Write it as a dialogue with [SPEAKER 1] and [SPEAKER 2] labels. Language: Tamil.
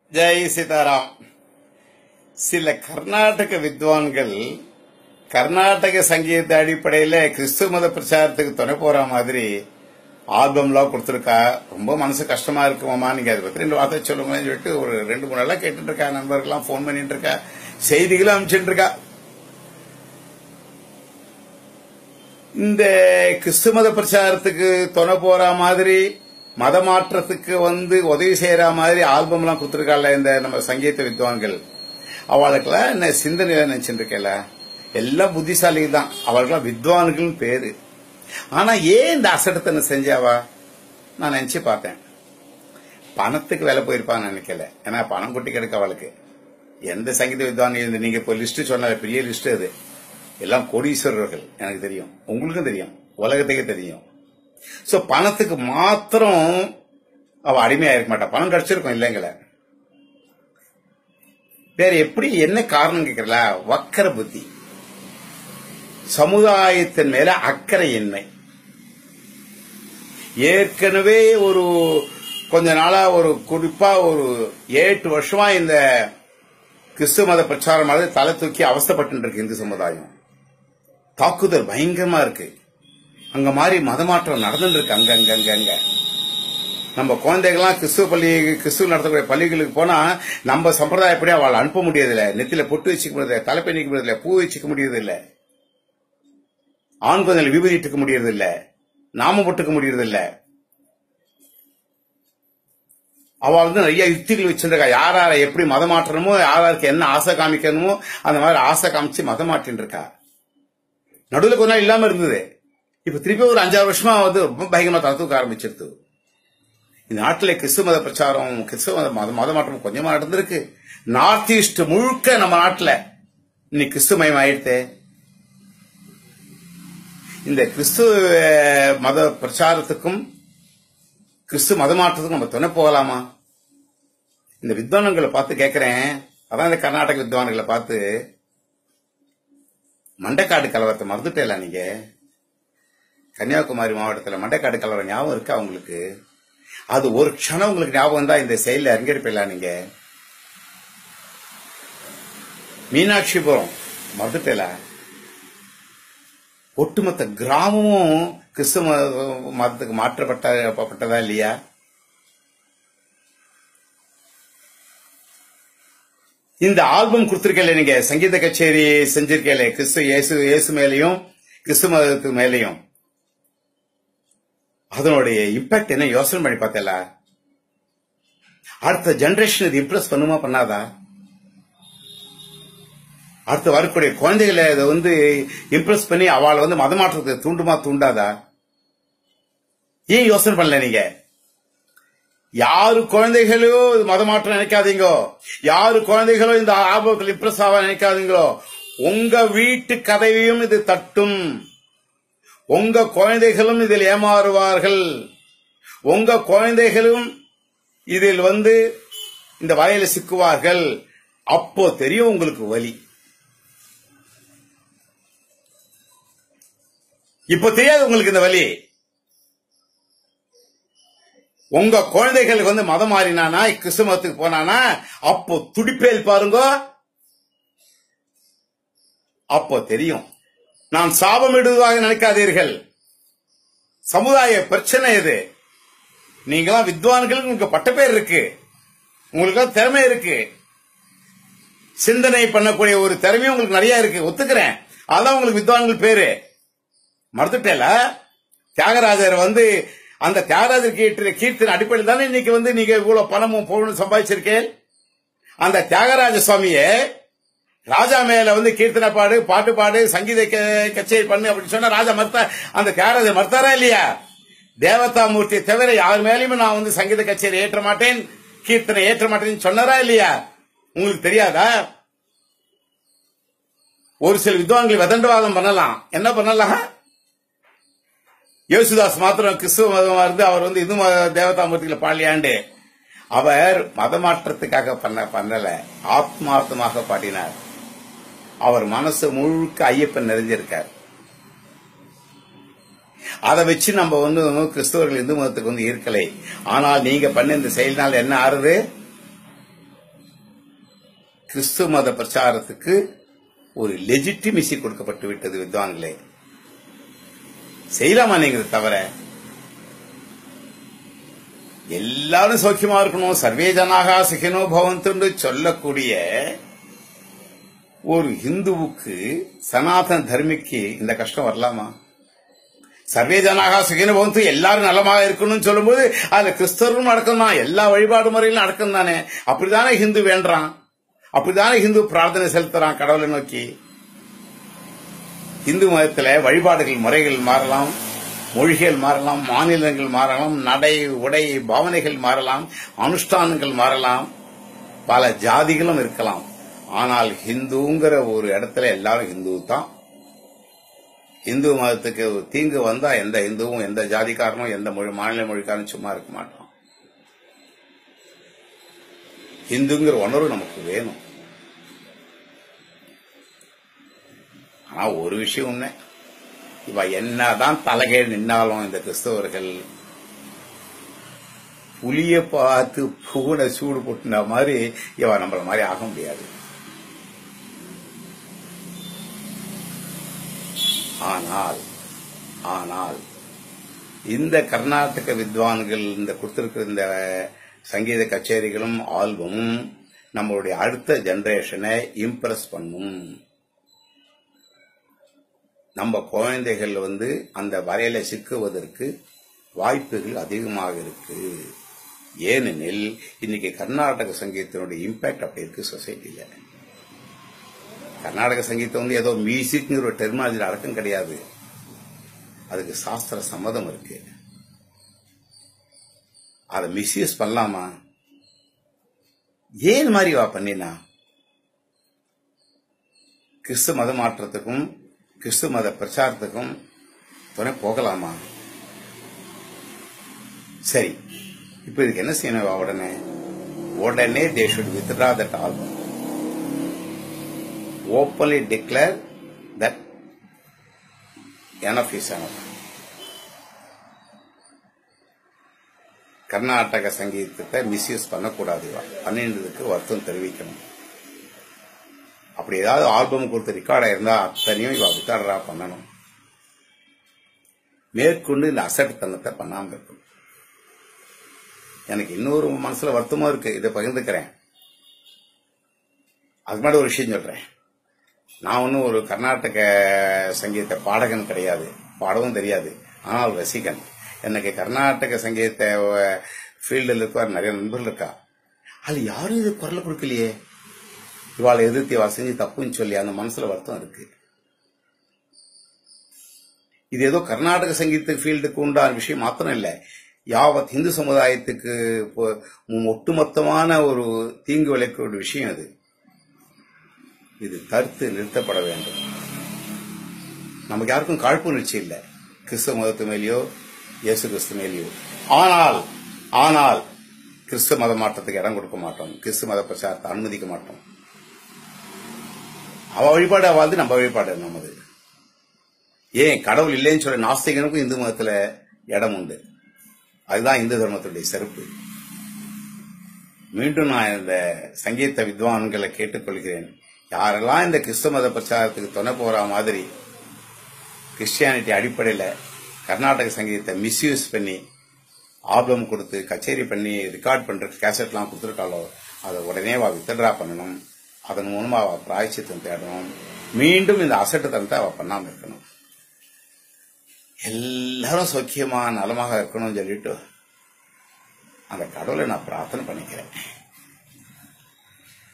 [SPEAKER 1] ஜெய் சீதாராம் சில கர்நாடக வித்வான்கள் கர்நாடக சங்கீத அடிப்படையில கிறிஸ்துவ மத பிரச்சாரத்துக்கு துணை போற மாதிரி ஆல்பம்லாம் கொடுத்துருக்கா ரொம்ப மனசு கஷ்டமா இருக்குமாமா நீங்க அதை பத்தி ரெண்டு வார்த்தை சொல்லுங்களேன்னு சொல்லிட்டு ஒரு ரெண்டு மூணு நாளா கேட்டுட்டு இருக்கா நண்பர்கள்லாம் ஃபோன் பண்ணிட்டு இருக்கா செய்திகளும் அனுப்பிச்சுட்டு இருக்கா இந்த கிறிஸ்து மத பிரச்சாரத்துக்கு துணை போற மாதிரி மத மாற்றத்துக்கு வந்து உதவி செய்யற மாதிரி ஆல்பம் எல்லாம் கொடுத்துருக்காள் இந்த நம்ம சங்கீத வித்வான்கள் அவளுக்கெல்லாம் என்ன சிந்தனையில நினைச்சுட்டு இருக்கல எல்லாம் புத்திசாலிகள் தான் அவளுக்கெல்லாம் வித்வான்கள் பேரு ஆனா ஏன் இந்த அசடத்தனை செஞ்சாவா நான் நினைச்சு பார்த்தேன் பணத்துக்கு வேலை போயிருப்பான்னு நினைக்கல ஏன்னா பணம் கொட்டி கிடக்க அவளுக்கு எந்த சங்கீத வித்வான் இருந்து நீங்க இப்போ லிஸ்ட் சொன்ன பெரிய லிஸ்ட் அது எல்லாம் கோடீஸ்வரர்கள் எனக்கு தெரியும் உங்களுக்கும் தெரியும் உலகத்துக்கே தெரியும் சோ பணத்துக்கு மாத்திரம் அவ அடிமையா இருக்க மாட்டா பணம் கிடைச்சிருக்கும் இல்லைங்கள வேற எப்படி என்ன காரணம் கேட்கறல வக்கர புத்தி சமுதாயத்தின் மேல அக்கறையின்மை ஏற்கனவே ஒரு கொஞ்ச நாளா ஒரு குறிப்பா ஒரு எட்டு வருஷமா இந்த கிறிஸ்துவ மத பிரச்சாரம் மாதிரி தலை தூக்கி அவஸ்தப்பட்டு இருக்கு இந்து சமுதாயம் தாக்குதல் பயங்கரமா இருக்கு அங்க மாதிரி மதமாற்றம் நடந்துட்டு இருக்கு அங்க அங்க அங்க அங்க நம்ம குழந்தைகள்லாம் கிறிஸ்துவ பள்ளி கிறிஸ்துவ நடத்தக்கூடிய பள்ளிகளுக்கு போனா நம்ம சம்பிரதாயப்படி அவளை அனுப்ப முடியதில்ல நெத்தில பொட்டு வச்சுக்க முடியதில்ல தலைப்பை நிக்க முடியதில்ல பூ வச்சுக்க முடியதில்ல ஆண் குழந்தைகள் விபதிட்டுக்க முடியறதில்ல நாம போட்டுக்க முடியறதில்ல அவள் வந்து நிறைய யுக்திகள் வச்சிருக்கா யார் யாரை எப்படி மதம் மாற்றணுமோ யார் யாருக்கு என்ன ஆசை காமிக்கணுமோ அந்த மாதிரி ஆசை காமிச்சு மதம் மாற்றின்னு இருக்கா நடுவில் கொஞ்ச நாள் இல்லாம இருந்தது இப்ப திருப்பி ஒரு அஞ்சாறு வருஷமா வந்து ரொம்ப பயங்கரமா தலை தூக்க ஆரம்பிச்சிருது இந்த நாட்டில் கிறிஸ்துவ மத பிரச்சாரம் கிறிஸ்துவ மத மத மத மாற்றம் கொஞ்சமா நடந்திருக்கு நார்த் ஈஸ்ட் முழுக்க நம்ம நாட்டில் இன்னைக்கு கிறிஸ்துவமயம் ஆயிடுத்து இந்த கிறிஸ்துவ மத பிரச்சாரத்துக்கும் கிறிஸ்து மத மாற்றத்துக்கும் நம்ம துணை போகலாமா இந்த வித்வான்களை பார்த்து கேட்கிறேன் அதான் இந்த கர்நாடக வித்வான்களை பார்த்து மண்டைக்காடு கலவரத்தை மறந்துட்டேல நீங்க கன்னியாகுமரி மாவட்டத்தில் மண்டைக்காடு கலவரம் ஞாபகம் இருக்கா உங்களுக்கு அது ஒரு க்ஷணம் உங்களுக்கு ஞாபகம் தான் இந்த செயலில் அரங்கேற்பலாம் நீங்க மீனாட்சிபுரம் மறந்துட்டேல ஒட்டுமொத்த கிராமமும் கிறிஸ்துவ மத- மதத்துக்கு மாற்றப்பட்டதா இல்லையா இந்த ஆல்பம் கொடுத்திருக்கல நீங்க சங்கீத கச்சேரி செஞ்சிருக்கல கிறிஸ்து இயேசு இயேசு மேலையும் கிறிஸ்து மதத்துக்கு மேலையும் அதனுடைய இம்பாக்ட் என்ன யோசனை பண்ணி பார்த்தல அடுத்த ஜெனரேஷன் இது இம்ப்ரெஸ் பண்ணுமா பண்ணாதா அடுத்து வரக்கூடிய குழந்தைகளை இதை வந்து இம்ப்ரெஸ் பண்ணி அவளை வந்து மதமாற்றத்துக்கு தூண்டுமா தூண்டாதா ஏன் யோசனை பண்ணல நீங்க யாரு குழந்தைகளோ இது மதமாற்றம் நினைக்காதீங்க யாரு குழந்தைகளோ இந்த ஆபத்தில் இம்ப்ரெஸ் ஆக நினைக்காதீங்களோ உங்க வீட்டு கதையையும் இது தட்டும் உங்க குழந்தைகளும் இதில் ஏமாறுவார்கள் உங்க குழந்தைகளும் இதில் வந்து இந்த வலையில சிக்குவார்கள் அப்போ தெரியும் உங்களுக்கு வலி இப்போ தெரியாது உங்களுக்கு இந்த வலி உங்க குழந்தைகளுக்கு வந்து மதம் மாறினானா கிறிஸ்து மதத்துக்கு போனானா அப்போ துடிப்பேல் பாருங்க அப்போ தெரியும் நான் சாபமிடுவதாக நினைக்காதீர்கள் சமுதாய பிரச்சனை இது நீங்களாம் வித்வான்கள் உங்களுக்கு பட்டப்பேர் இருக்கு உங்களுக்கு திறமை இருக்கு சிந்தனை பண்ணக்கூடிய ஒரு திறமையும் உங்களுக்கு நிறைய இருக்கு ஒத்துக்கிறேன் அதான் உங்களுக்கு வித்வான்கள் பேரு மறந்துட்டேல தியாகராஜர் வந்து அந்த தியாகராஜர் கீர்த்தனை கீர்த்தனை அடிப்படையில் தானே இன்னைக்கு வந்து நீங்க இவ்வளவு பணமும் பொருளும் சம்பாதிச்சிருக்கேன் அந்த தியாகராஜ சுவாமிய ராஜா மேல வந்து கீர்த்தனை பாடு பாட்டு பாடு சங்கீத க- கச்சேரி பண்ணு அப்படின்னு சொன்னா ராஜா மறுத்தா அந்த தியாகராஜர் மறுத்தாரா இல்லையா தேவதா மூர்த்தி தவிர யார் மேலயும் நான் வந்து சங்கீத கச்சேரி ஏற்ற மாட்டேன் கீர்த்தனை ஏற்ற மாட்டேன்னு சொன்னாரா இல்லையா உங்களுக்கு தெரியாதா ஒரு சில வித்வான்கள் விதண்டவாதம் பண்ணலாம் என்ன பண்ணலாம் யேசுதாஸ் மாத்திரம் கிறிஸ்துவ மதமா இருந்து அவர் வந்து இந்து மத தேவதா மூர்த்திகளை பாடலையாண்டு அவர் மத மாற்றத்துக்காக பண்ண பண்ணல ஆத்மார்த்தமாக பாடினார் அவர் மனசு முழுக்க ஐயப்பன் நிறைஞ்சிருக்கார் அதை வச்சு நம்ம வந்து கிறிஸ்தவர்கள் இந்து மதத்துக்கு வந்து இருக்கலை ஆனால் நீங்க பண்ண இந்த செயலினால் என்ன ஆறுது கிறிஸ்துவ மத பிரச்சாரத்துக்கு ஒரு லெஜிட்டிமிசி கொடுக்கப்பட்டு விட்டது வித்வான்களே செய்யலாமா நீங்க இதை தவிர எல்லாரும் சௌக்கியமா இருக்கணும் சர்வே ஜனாகா சுகினோ பவந்துன்னு சொல்லக்கூடிய ஒரு ஹிந்துவுக்கு சனாதன தர்மிக்கு இந்த கஷ்டம் வரலாமா சர்வே ஜனாகா சுகின பவந்து எல்லாரும் நலமாக இருக்கணும்னு சொல்லும்போது அதுல கிறிஸ்தவரும் நடக்கும் தான் எல்லா வழிபாடு முறையிலும் நடக்கும் தானே அப்படிதானே ஹிந்து வேண்டான் அப்படிதானே ஹிந்து பிரார்த்தனை செலுத்துறான் கடவுளை நோக்கி இந்து மதத்துல வழிபாடுகள் முறைகள் மாறலாம் மொழிகள் மாறலாம் மாநிலங்கள் மாறலாம் நடை உடை பாவனைகள் மாறலாம் அனுஷ்டானங்கள் மாறலாம் பல ஜாதிகளும் இருக்கலாம் ஆனால் ஹிந்துங்கிற ஒரு இடத்துல எல்லாரும் ஹிந்து தான் இந்து மதத்துக்கு ஒரு தீங்கு வந்தா எந்த இந்துவும் எந்த ஜாதிக்காரனும் எந்த மொழி மாநில மொழிக்காரனும் சும்மா இருக்க மாட்டான் இந்துங்கிற உணர்வு நமக்கு வேணும் ஆனா ஒரு விஷயம் உண்மை இவ என்னதான் தலைகே நின்னாலும் இந்த கிறிஸ்தவர்கள் புலிய பார்த்து பூனை சூடு போட்டுன மாதிரி இவ நம்மள மாதிரி ஆக முடியாது ஆனால் ஆனால் இந்த கர்நாடக வித்வான்கள் இந்த கொடுத்திருக்கிற இந்த சங்கீத கச்சேரிகளும் ஆல்பமும் நம்மளுடைய அடுத்த ஜெனரேஷனை இம்ப்ரெஸ் பண்ணும் நம்ம குழந்தைகள் வந்து அந்த வரையில சிக்குவதற்கு வாய்ப்புகள் அதிகமாக இருக்கு ஏனெனில் இன்னைக்கு கர்நாடக சங்கீதத்தினுடைய இம்பாக்ட் அப்படி இருக்கு சொசைட்டில கர்நாடக சங்கீதம் வந்து ஏதோ மியூசிக்ங்கிற ஒரு டெர்மாலஜி அடக்கம் கிடையாது அதுக்கு சாஸ்திர சம்மதம் இருக்கு அதை மிஸ்யூஸ் பண்ணலாமா ஏன் மாதிரி வா பண்ணினா கிறிஸ்து மத மாற்றத்துக்கும் கிறிஸ்து மத பிரச்சாரத்துக்கும் துணை போகலாமா சரி இப்ப இதுக்கு என்ன செய்யணும் உடனே உடனே they should withdraw that album openly declare that enough is enough Karnataka சங்கீதத்தை மிஸ்யூஸ் பண்ணக்கூடாது இவ. பண்ணினதுக்கு வருத்தம் தெரிவிக்கணும் அப்படி ஏதாவது ஆல்பம் கொடுத்து ரெக்கார்ட் ஆயிருந்தா அத்தனையும் இவ வித்தாடுறா பண்ணணும் மேற்கொண்டு இந்த அசட்டுத்தனத்தை பண்ணாம இருக்கணும் எனக்கு இன்னொரு மனசுல வருத்தமா இருக்கு இதை பகிர்ந்துக்கிறேன் அது மாதிரி ஒரு விஷயம் சொல்றேன் நான் ஒன்றும் ஒரு கர்நாடக சங்கீத பாடகன் கிடையாது பாடவும் தெரியாது ஆனால் ரசிகன் எனக்கு கர்நாடக சங்கீத ஃபீல்டில் இருக்க நிறைய நண்பர்கள் இருக்கா அது யாரும் இது குரல் கொடுக்கலையே இவாளை எதிர்த்து இவா செஞ்சு தப்புன்னு சொல்லி அந்த மனசுல வருத்தம் இருக்கு இது ஏதோ கர்நாடக சங்கீத ஃபீல்டுக்கு உண்டான விஷயம் மாத்திரம் இல்லை யாவத் இந்து சமுதாயத்துக்கு இப்போ ஒட்டுமொத்தமான ஒரு தீங்கு விளைக்கக்கூடிய விஷயம் அது இது தடுத்து நிறுத்தப்பட வேண்டும் நமக்கு யாருக்கும் காழ்ப்புணர்ச்சி இல்லை கிறிஸ்தவ மதத்து மேலேயோ இயேசு கிறிஸ்து மேலேயோ ஆனால் ஆனால் கிறிஸ்துவ மத மாற்றத்துக்கு இடம் கொடுக்க மாட்டோம் கிறிஸ்து மத பிரச்சாரத்தை அனுமதிக்க மாட்டோம் அவ வழிபாடு வாழ்ந்து நம்ம வழிபாடு நமது ஏன் கடவுள் இல்லைன்னு சொல்ல நாஸ்திகனுக்கும் இந்து மதத்துல இடம் உண்டு அதுதான் இந்து தர்மத்துடைய சிறப்பு மீண்டும் நான் இந்த சங்கீத வித்வான்களை கேட்டுக்கொள்கிறேன் யாரெல்லாம் இந்த கிறிஸ்தவ மத பிரச்சாரத்துக்கு துணை போற மாதிரி கிறிஸ்டியானிட்டி அடிப்படையில் கர்நாடக சங்கீதத்தை மிஸ்யூஸ் பண்ணி ஆல்பம் கொடுத்து கச்சேரி பண்ணி ரெக்கார்ட் பண்ற கேசட்லாம் கொடுத்துருக்காளோ அதை உடனே அவ வித்ட்ரா பண்ணணும் அதன் மூலமா அவ பிராய்ச்சித்தம் தேடணும் மீண்டும் இந்த அசட்டுத்தனத்தை அவ பண்ணாம இருக்கணும் எல்லாரும் சௌக்கியமா நலமாக இருக்கணும்னு சொல்லிட்டு அந்த கடவுளை நான் பிரார்த்தனை பண்ணிக்கிறேன்